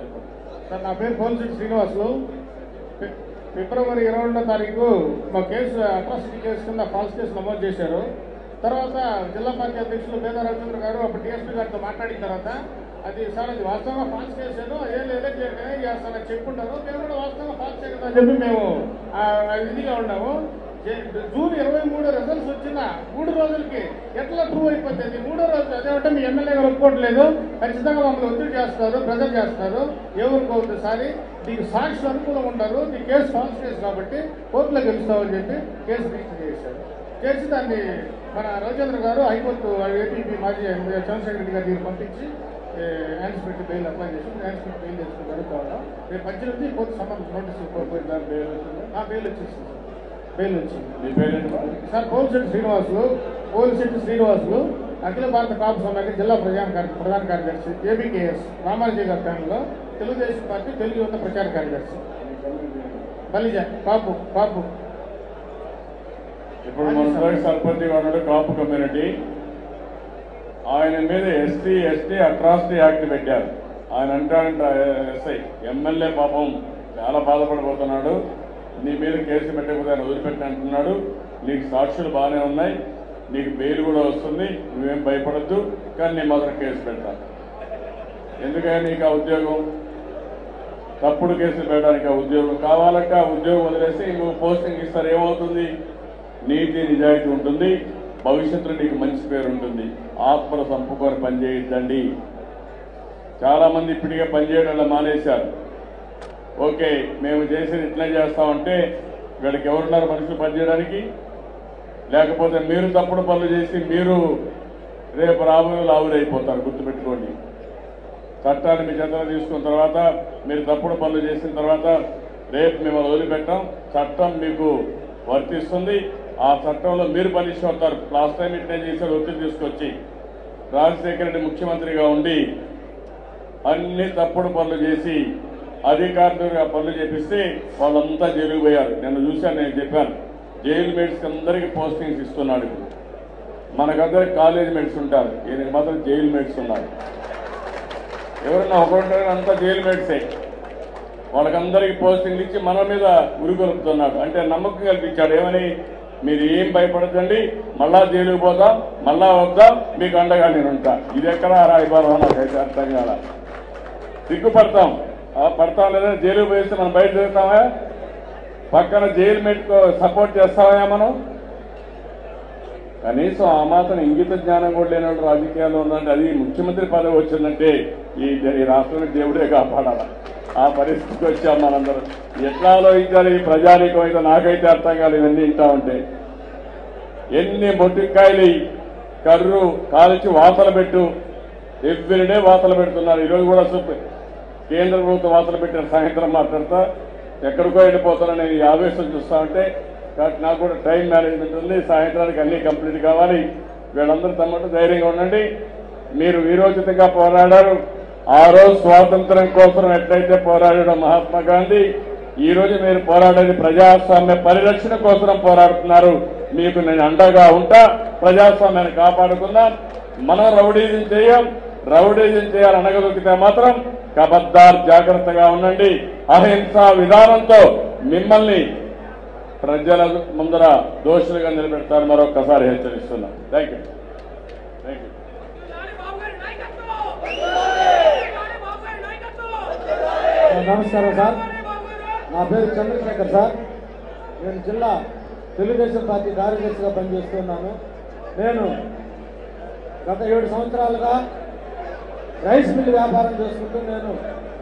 Sir నా పేరు పోలిశెట్టి శ్రీనివాసులు ఫి- ఫిబ్రవరి ఇరవై రెండో తారీఖు మా కేసు అట్రాసిటీ కేసు కింద ఫాల్స్ కేసు నమోదు చేశారు తర్వాత జిల్లా పార్టీ అధ్యక్షులు పేద రవిచంద్ర గారు అప్పుడు డిఎస్పీ గారితో మాట్లాడిన తర్వాత అది సార్ అది వాస్తవంగా ఫాల్స్ కేసేను ఏం లేదా చేస్తానని చెప్పుకుంటారు మేము కూడా వాస్తవంగా ఫాల్స్ చేయడం అని చెప్పి మేము ఆ, ఇదిగా ఉన్నాము జే- జూన్ ఇరవై మూడు రిజల్ట్స్ వచ్చిన మూడు రోజులకి ఎట్లా ప్రూవ్ అయిపోతుంది మూడో రోజు అదేమంటే మీ ఎమ్మెల్యే గారు ఒప్పుకోవట్లేదు ఖచ్చితంగా మమ్మల్ని ఒత్తిడి చేస్తారు ప్రెజర్ చేస్తారు ఎవరికి ఒకసారి నీకు సాక్షులు అనుకూలంగా ఉంటారు నీ కేసు ఫాల్స్ కేసు కాబట్టి కోర్టులో గెలుస్తామని చెప్పి కేసు రిజిస్టర్ చేశారు చేసి దాన్ని మన రవిచంద్ర గారు హైకోర్టు ఏపీపీ మాజీ చంద్రశేఖర రెడ్డి గారి దగ్గర పంపించి యాన్స్పెక్ట్ బెయిల్ అప్లై చేసి యాన్స్పెక్ట్ బెయిల్ తెచ్చుకుని జరుగుతూ ఉన్నాం రేపు పద్దెనిమిది కోర్టు సంబంధించి నోటీస్ పోయిందా పేరు వచ్చిందా? ఆ బెయిల్ వచ్చేసింది సార్ బెయిల్ వచ్చింది మీ పేరేంటి సార్ పోలిశెట్టి శ్రీనివాసులు పోలిశెట్టి శ్రీనివాసులు అఖిల భారత కాపు సమాఖ్య జిల్లా ప్రధాన కార్య ప్రధాన కార్యదర్శి ఏబికేఎస్ రామాజీ గారి ప్యానల్లో తెలుగుదేశం పార్టీ తెలుగు యువత ప్రచార కార్యదర్శి బలిజ కాపు కాపు ఇప్పుడు మన సర్పంచ్ ఉన్నాడు కాపు కమ్యూనిటీ ఆయన మీద ఎస్టీ ఎస్టీ అట్రాసిటీ యాక్ట్ పెట్టారు ఆయన అంటాడంట ఎస్ఐ ఎమ్మెల్యే పాపం చాలా బాధపడిపోతున్నాడు నీ మీద కేసు పెట్టకపోతే ఆయన వదిలిపెట్టి అంటున్నాడు నీకు సాక్షులు బాగానే ఉన్నాయి నీకు బెయిల్ కూడా వస్తుంది నువ్వేం భయపడద్దు కానీ నీ మాత్రం కేసు పెడతా ఎందుకని నీకు ఆ ఉద్యోగం తప్పుడు కేసులు పెట్టడానికి ఆ ఉద్యోగం కావాలంటే ఆ ఉద్యోగం వదిలేసి నువ్వు పోస్టింగ్ ఇస్తారు ఏమవుతుంది నీతి నిజాయితీ ఉంటుంది భవిష్యత్తులో నీకు మంచి పేరు ఉంటుంది ఆత్మలు చంపుకొని పనిచేయద్దండి చాలా మంది ఇప్పటికే పనిచేయడం మానేశారు ఓకే మేము చేసేది ఇట్లా చేస్తామంటే వీళ్ళకి ఎవరున్నారు మనుషులు పనిచేయడానికి లేకపోతే మీరు తప్పుడు పనులు చేసి మీరు రేపు రాబోయే లావులైపోతారు గుర్తుపెట్టుకోండి చట్టాన్ని మీ చేతలో తీసుకున్న తర్వాత మీరు తప్పుడు పనులు చేసిన తర్వాత రేపు మిమ్మల్ని వదిలిపెట్టాం చట్టం మీకు వర్తిస్తుంది ఆ చట్టంలో మీరు పనిష్ అవుతారు లాస్ట్ టైం ఇట్లే చేశారు ఒత్తిడి తీసుకొచ్చి రాజశేఖర రెడ్డి ముఖ్యమంత్రిగా ఉండి అన్ని తప్పుడు పనులు చేసి అధికారులుగా పనులు చేపిస్తే వాళ్ళంతా జైలుకు పోయారు నేను చూశాను నేను చెప్పాను జైలు మేట్స్కి అందరికీ పోస్టింగ్స్ ఇస్తున్నాడు ఇప్పుడు మనకందరికి కాలేజ్ మేట్స్ ఉంటారు ఈయనకి మాత్రం జైలు మేట్స్ ఉన్నారు ఎవరన్నా ఒకరుంటారు అంతా జైలు మేట్సే వాళ్ళకందరికీ పోస్టింగ్లు ఇచ్చి మన మీద ఉరిగొలుపుతున్నాడు అంటే నమ్మకం కల్పించాడు ఏమని మీరు ఏం భయపడద్దండి మళ్ళా జైలుకు పోతాం మళ్ళా వద్దాం మీకు అండగా నేను ఉంటా ఇది ఎక్కడ రాయిబారం నాకైతే అర్థం కాల సిగ్గుపడతాం ఆ, పడతాం లేదా జైలుకు పోయిస్తే మనం బయట తిరుగుతామా పక్కన జైలు మేట్కు సపోర్ట్ చేస్తామా మనం కనీసం ఆ మాత్రం ఇంగిత జ్ఞానం కూడా లేనప్పుడు రాజకీయాల్లో ఉందంటే అది ముఖ్యమంత్రి పదవి వచ్చిందంటే ఈ ఈ రాష్ట్రానికి దేవుడే కాపాడాల ఆ పరిస్థితికి వచ్చాం మనందరం ఎట్లా ఆలోచించాలి ఈ ప్రజానీకం అయితే నాకైతే అర్థం కాలేదు ఇవన్నీ వింటా ఉంటే ఎన్ని మొట్టికాయలు కర్రు కాల్చి వాతలు పెట్టు ఎవ్రీడే వాతలు పెడుతున్నారు ఈరోజు కూడా సూపర్ కేంద్ర ప్రభుత్వం వాతలు పెట్టిన సాయంత్రం మాట్లాడతా ఎక్కడికో వెళ్ళిపోతానని ఈ ఆవేశం చూస్తా ఉంటే కాబట్టి నాకు కూడా టైం మేనేజ్మెంట్ ఉంది సాయంత్రానికి అన్ని కంప్లీట్ కావాలి వీళ్ళందరూ తమ్మట ధైర్యంగా ఉండండి మీరు వీరోచితంగా పోరాడారు ఆ రోజు స్వాతంత్రం కోసం ఎట్లయితే పోరాడాడో మహాత్మా గాంధీ ఈ రోజు మీరు పోరాడేది ప్రజాస్వామ్య పరిరక్షణ కోసం పోరాడుతున్నారు మీకు నేను అండగా ఉంటా ప్రజాస్వామ్యాన్ని కాపాడుకుందాం మనం రౌడీజం చేయం రౌడీజం చేయాలి అనగదొక్కితే మాత్రం కబద్దార్ జాగ్రత్తగా ఉండండి అహింసా విధానంతో మిమ్మల్ని ప్రజల ముందర దోషులుగా నిలబెడతారు మరొక్కసారి హెచ్చరిస్తున్నాం thank you thank you Nani Babu గారి నాయకత్వం నాని బాబు గారి నాయకత్వం నమస్కారం సార్ నాని బాబు గారు నా పేరు చంద్రశేఖర్ సార్ నేను జిల్లా తెలుగుదేశం పార్టీ కార్యదర్శిగా పనిచేస్తున్నాను నేను గత ఏడు సంవత్సరాలుగా రైస్ మిల్ వ్యాపారం చేసుకుంటూ నేను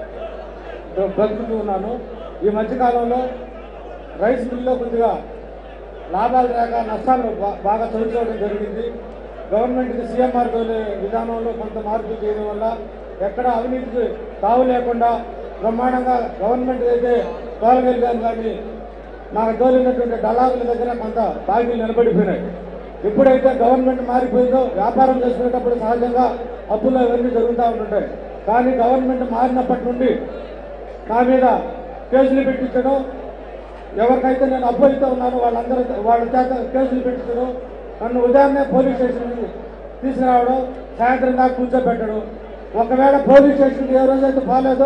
బ- బతుకుతూ ఉన్నాను ఈ మధ్యకాలంలో రైస్ మిల్లో కొద్దిగా లాభాలు రాక నష్టాలు బా- బాగా చదువుకోవడం జరిగింది గవర్నమెంట్కి సీఎంఆర్ విధానంలో కొంత మార్పులు చేయడం వల్ల ఎక్కడ అవినీతికి తావు లేకుండా బ్రహ్మాండంగా గవర్నమెంట్ అయితే తోలగలిగాను కానీ నాకు తోలినటువంటి దళారుల దగ్గర కొంత బాకీలు నిలబడిపోయినాయి ఎప్పుడైతే గవర్నమెంట్ మారిపోయిందో వ్యాపారం చేసుకునేటప్పుడు సహజంగా అప్పులు ఇవన్నీ జరుగుతూ ఉంటుంటాయి కానీ గవర్నమెంట్ మారినప్పటి నుండి నా మీద కేసులు పెట్టించడం ఎవరికైతే నేను అప్పు అయితే ఉన్నానో వాళ్ళందరూ వాళ్ళ చేత కేసులు పెట్టించడం నన్ను ఉదయాన్నే పోలీస్ స్టేషన్ తీసుకురావడం సాయంత్రం దాకా కూర్చోబెట్టడం ఒకవేళ పోలీస్ స్టేషన్కి ఏ రోజైతే పోలేదో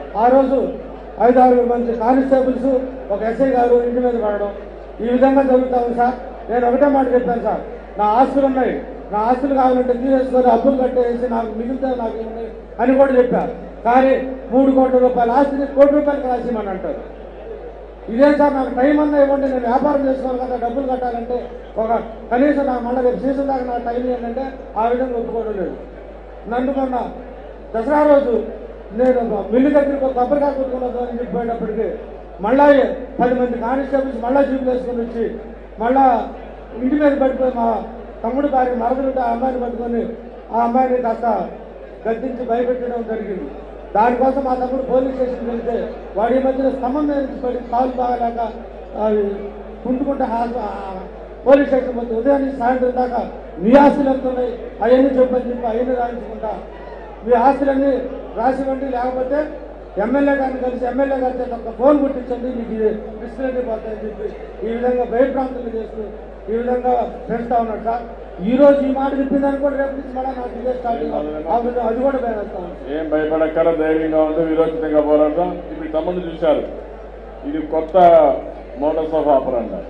ఆ రోజు ఐదు ఆరుగురు మంది కానిస్టేబుల్స్ ఒక ఎస్ఐ గారు ఇంటి మీద పడడం ఈ విధంగా జరుగుతా ఉంది సార్ నేను ఒకటే మాట చెప్పాను సార్ నా ఆస్తులు ఉన్నాయి నా ఆస్తులు కావాలంటే తీసేసుకొని అప్పులు కట్టేసి నాకు మిగిలితే నాకు ఇవ్వండి అని కూడా చెప్పారు కానీ మూడు కోట్ల రూపాయల ఆస్తిని కోటి రూపాయలకు రాసిమని అంటారు ఇదే సార్ నాకు టైం అన్నా ఇవ్వండి నేను వ్యాపారం చేసుకోవాలి కదా డబ్బులు కట్టాలంటే ఒక కనీసం నాకు మళ్ళీ రేపు సీజన్ దాకా నాకు టైం ఏంటంటే ఆ విధంగా ఒప్పుకోవడం లేదు నన్ను మొన్న దసరా రోజు నేను మిల్లు దగ్గరికి ఒక కొబ్బరికాయ కొట్టుకున్నది అని చెప్పేటప్పటికి మళ్ళా పది మంది కానిస్టేబుల్స్ మళ్ళా జీపులు వేసుకొని వచ్చి మళ్ళా ఇంటి మీద పడిపోయి మా తమ్ముడు భార్య మరదలుంటే ఆ అమ్మాయిని పట్టుకొని ఆ అమ్మాయిని కాస్త గద్దించి భయపెట్టడం జరిగింది దానికోసం మా తమ్ముడు పోలీస్ స్టేషన్కి వెళ్తే వాడి ఈ మధ్యన స్తంభం మీద నుంచి పడి కాలు బాగలేక అవి కుంటుకుంటే హాస్- ఆ పోలీస్ స్టేషన్ పోతే ఉదయం నుంచి సాయంత్రం దాకా మీ ఆస్తులు ఎంత ఉన్నాయి అవన్నీ చెప్పని చెప్పి అవన్నీ రాయించుకుంటా మీ ఆస్తులన్నీ రాసివ్వండి లేకపోతే ఎమ్మెల్యే గారిని కలిసి ఎమ్మెల్యే గారి చేత ఒక ఫోన్ కుట్టించండి మీకు డిస్ప్లేటీ పోతాయని చెప్పి ఈ విధంగా భయభ్రాంతులు చేస్తూ ఈ విధంగా పెంచుతా ఉన్నాడు సార్ ఈ రోజు ఈ మాట చెప్పిందని కూడా రేపు నుంచి మళ్ళీ నాకు ఇదే స్టార్టింగ్ అది కూడా భయపడతా ఉంది ఏం భయపడక్కర ధైర్యంగా ఉంది విరోచితంగా పోరాడదాం ఇప్పుడు తమ్ముడు చూశారు ఇది కొత్త మోటార్ ఆఫ్ ఆపరండా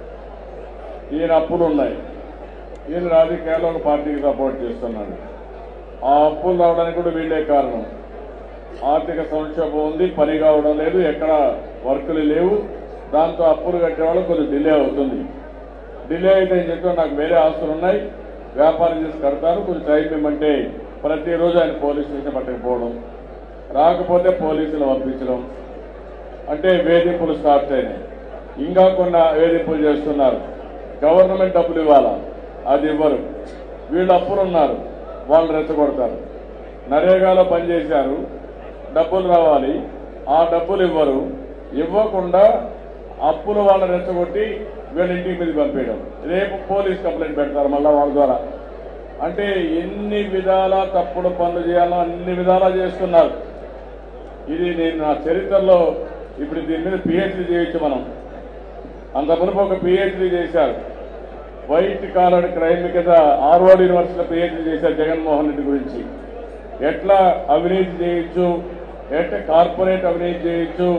ఈయన అప్పులు ఉన్నాయి ఈయన రాజకీయాల్లో ఒక పార్టీకి సపోర్ట్ చేస్తున్నాడు ఆ అప్పులు రావడానికి కూడా వీళ్ళే కారణం ఆర్థిక సంక్షోభం ఉంది పని కావడం లేదు ఎక్కడ వర్కులు లేవు దాంతో అప్పులు కట్టేవాళ్ళు కొంచెం డిలే అవుతుంది డిలే అయితే ఏం చెప్తా నాకు వేరే ఆస్తులు ఉన్నాయి వ్యాపారం చేసి కడతారు కొంచెం టైం ఇవ్వమంటే ప్రతిరోజు ఆయన పోలీస్ స్టేషన్ పట్టకపోవడం రాకపోతే పోలీసులు పంపించడం అంటే వేధింపులు స్టార్ట్ అయినాయి ఇంకా కొన్ని వేధింపులు చేస్తున్నారు గవర్నమెంట్ డబ్బులు ఇవ్వాలా అది ఇవ్వరు వీళ్ళు అప్పులు ఉన్నారు వాళ్ళు రెచ్చగొడతారు నరేగాలో పనిచేశారు డబ్బులు రావాలి ఆ డబ్బులు ఇవ్వరు ఇవ్వకుండా అప్పులు వాళ్ళని రెచ్చగొట్టి వీళ్ళ ఇంటికి మీద పంపేయడం రేపు పోలీస్ కంప్లైంట్ పెడతారు మళ్ళా వాళ్ళ ద్వారా అంటే ఎన్ని విధాల తప్పుడు పనులు చేయాలో అన్ని విధాలా చేస్తున్నారు ఇది నేను నా చరిత్రలో ఇప్పుడు దీని మీద పిహెచ్డి చేయొచ్చు మనం అంత మునుపు ఒక పిహెచ్డి చేశారు వైట్ కాలర్ క్రైమ్ కింద హార్వర్డ్ యూనివర్సిటీలో పిహెచ్డి చేశారు జగన్మోహన్ రెడ్డి గురించి ఎట్లా అవినీతి చేయొచ్చు ఎట్లా కార్పొరేట్ అవినీతి చేయొచ్చు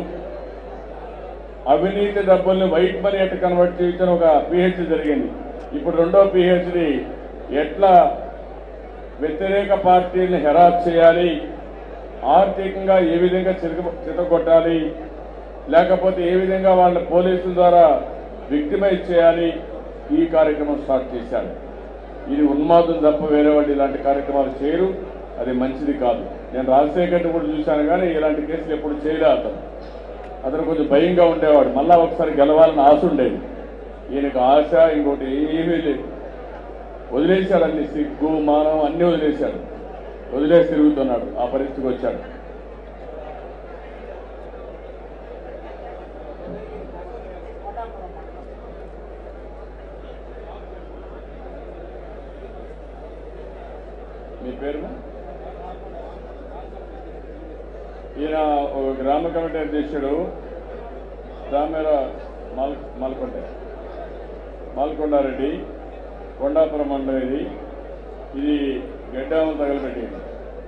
అవినీతి డబ్బుల్ని వైట్ మనీ ఎట్లా కన్వర్ట్ చేయొచ్చు అని ఒక పిహెచ్డి జరిగింది ఇప్పుడు రెండో పిహెచ్డి ఎట్లా వ్యతిరేక పార్టీని హెరాస్ చేయాలి ఆర్థికంగా ఏ విధంగా చిరుగు చితగొట్టాలి లేకపోతే ఏ విధంగా వాళ్ళ పోలీసుల ద్వారా విక్టిమైజ్ చేయాలి ఈ కార్యక్రమం స్టార్ట్ చేశాడు ఇది ఉన్మాదం తప్ప వేరే వాళ్ళు ఇలాంటి కార్యక్రమాలు చేయరు అది మంచిది కాదు నేను రాజశేఖర్ కూడా చూశాను కానీ ఇలాంటి కేసులు ఎప్పుడు చేయలే అతను అతను కొంచెం భయంగా ఉండేవాడు మళ్ళా ఒకసారి గెలవాలని ఆశ ఉండేది ఈయనకు ఆశ ఇంకోటి ఏమీ లేదు వదిలేశాడు అన్ని సిగ్గు మానం అన్ని వదిలేశాడు వదిలేసి తిరుగుతున్నాడు ఆ పరిస్థితికి వచ్చాడు మీ పేరు ఈయన ఒక గ్రామ కమిటీ అధ్యక్షుడు దామేర మాల్ మాల్కొండ మాల్కొండారెడ్డి కొండాపురం మండలం ఇది ఇది గడ్డాము తగలబెట్టింది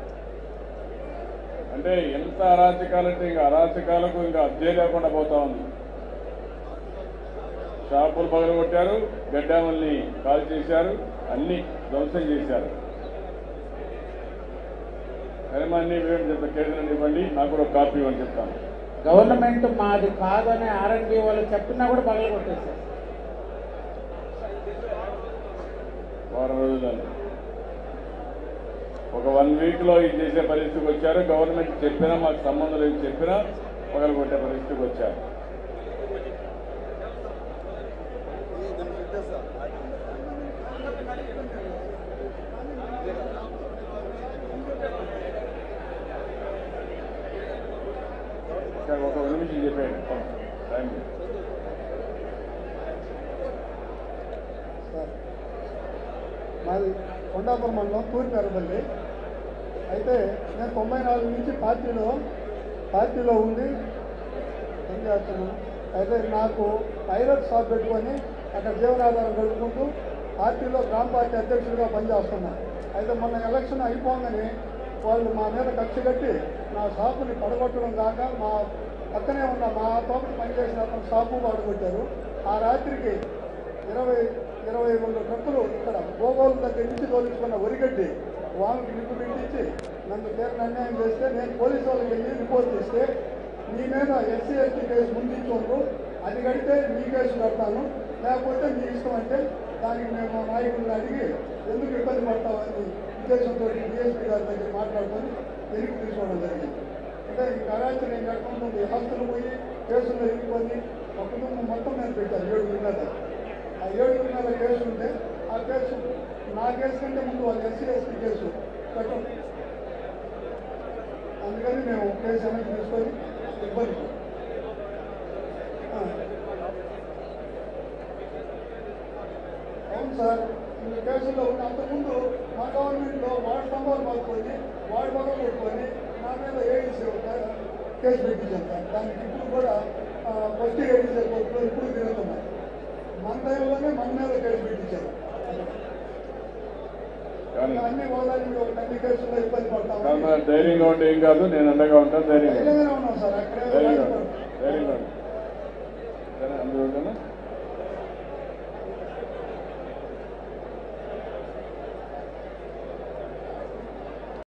అంటే ఎంత అరాచకాలంటే ఇంకా అరాచకాలకు ఇంకా అద్దె లేకుండా పోతా ఉంది షాపులు పగలగొట్టారు గడ్డాముల్ని కాల్ చేశారు అన్ని ధ్వంసం చేశారు అన్ని వివరణ చెప్తా కేంద్రం ఇవ్వండి నాకు కూడా ఒక కాపీ ఇవ్వని చెప్తాను గవర్నమెంట్ మాది కాదని ఆర్ఎండ్బి వాళ్ళు చెప్పినా కూడా పగల కొట్టేశారు వారం రోజులలో ఒక వన్ వీక్ లో ఇది చేసే పరిస్థితికి వచ్చారు గవర్నమెంట్ చెప్పినా మాకు సంబంధం లేదు చెప్పినా పగలు కొట్టే పరిస్థితికి వచ్చారు ఇక్కడ ఒక నిమిషం చెప్పాను టైం మాది కొండాపురం మండలం తూర్పుపల్లి అయితే నేను తొంభై నాలుగు నుంచి పార్టీలో పార్టీలో ఉండి పనిచేస్తున్నాను అయితే నాకు పైలట్ షాప్ పెట్టుకొని అక్కడ జీవనాధారం గడుపుకుంటూ పార్టీలో గ్రామ పార్టీ అధ్యక్షుడిగా పనిచేస్తున్నాను అయితే మొన్న ఎలక్షన్ అయిపోగానే వాళ్ళు మా మీద కక్ష కట్టి నా షాపుని పడగొట్టడం కాక మా పక్కనే ఉన్న మా తోట పనిచేసిన అతను షాపు పడగొట్టారు ఆ రాత్రికి ఇరవై ఇరవై రెండు ట్రక్కులు ఇక్కడ గోగోలు దగ్గర నుంచి తోలించుకున్న వరిగడ్డి వామికి నిప్పు పెట్టించి నన్ను తీరని అన్యాయం చేస్తే నేను పోలీసు వాళ్ళకి వెళ్ళి రిపోర్ట్ ఇస్తే నీ మీద ఎస్సీ ఎస్టీ కేసు ముందుంచు అది కడితే నీ కేసు కడతాను లేకపోతే నీ ఇష్టం అంటే దానికి మేము మా నాయకుడిని అడిగి ఎందుకు ఇబ్బంది పడతామని ఉద్దేశంతో డిఎస్పీ గారి దగ్గర మాట్లాడుకొని వెనక్కి తీసుకోవడం జరిగింది అంటే ఈ కరాచి నేను కట్టుకుంటుంది ఆస్తులు పోయి కేసులు ఎన్నుకొని ఒక కుటుంబం మొత్తం నేను పెట్టాను ఏడుగురి మీద ఆ ఏడుగురి మీద కేసు ఉంటే ఆ కేసు నా కేసు కంటే ముందు వాళ్ళు ఎస్సీ ఎస్టీ కేసు కట్టం అందుకని మేము కేసు వెనక్కి తీసుకొని ఇబ్బంది పడ్డాం. ఆ. అవును సార్ ఈ కేసుల్లో ఉన్న అంతకుముందు మా గవర్నమెంట్లో వార్డు స్తంభాలు పట్టుకొని వార్డు పక్కన కొట్టుకొని నా మీద ఏడీసీ కేసు పెట్టించాను సార్ దానికి ఇప్పుడు కూడా ఫస్ట్ ఏడీసీ కోర్టులో ఇప్పుడు తిరుగుతున్నాయి మన టైంలోనే మన మీద కేసు పెట్టించారు కానీ అన్ని హోదాలు ఒక అన్ని కేసుల్లో ఇబ్బంది పడతాము కానీ మనం ధైర్యంగా ఉంటే ఏం కాదు నేను అండగా ఉంటాను ధైర్యంగా ధైర్యంగానే ఉన్నాం సార్ అక్కడే ధైర్యంగా ధైర్యంగా సరే అందులో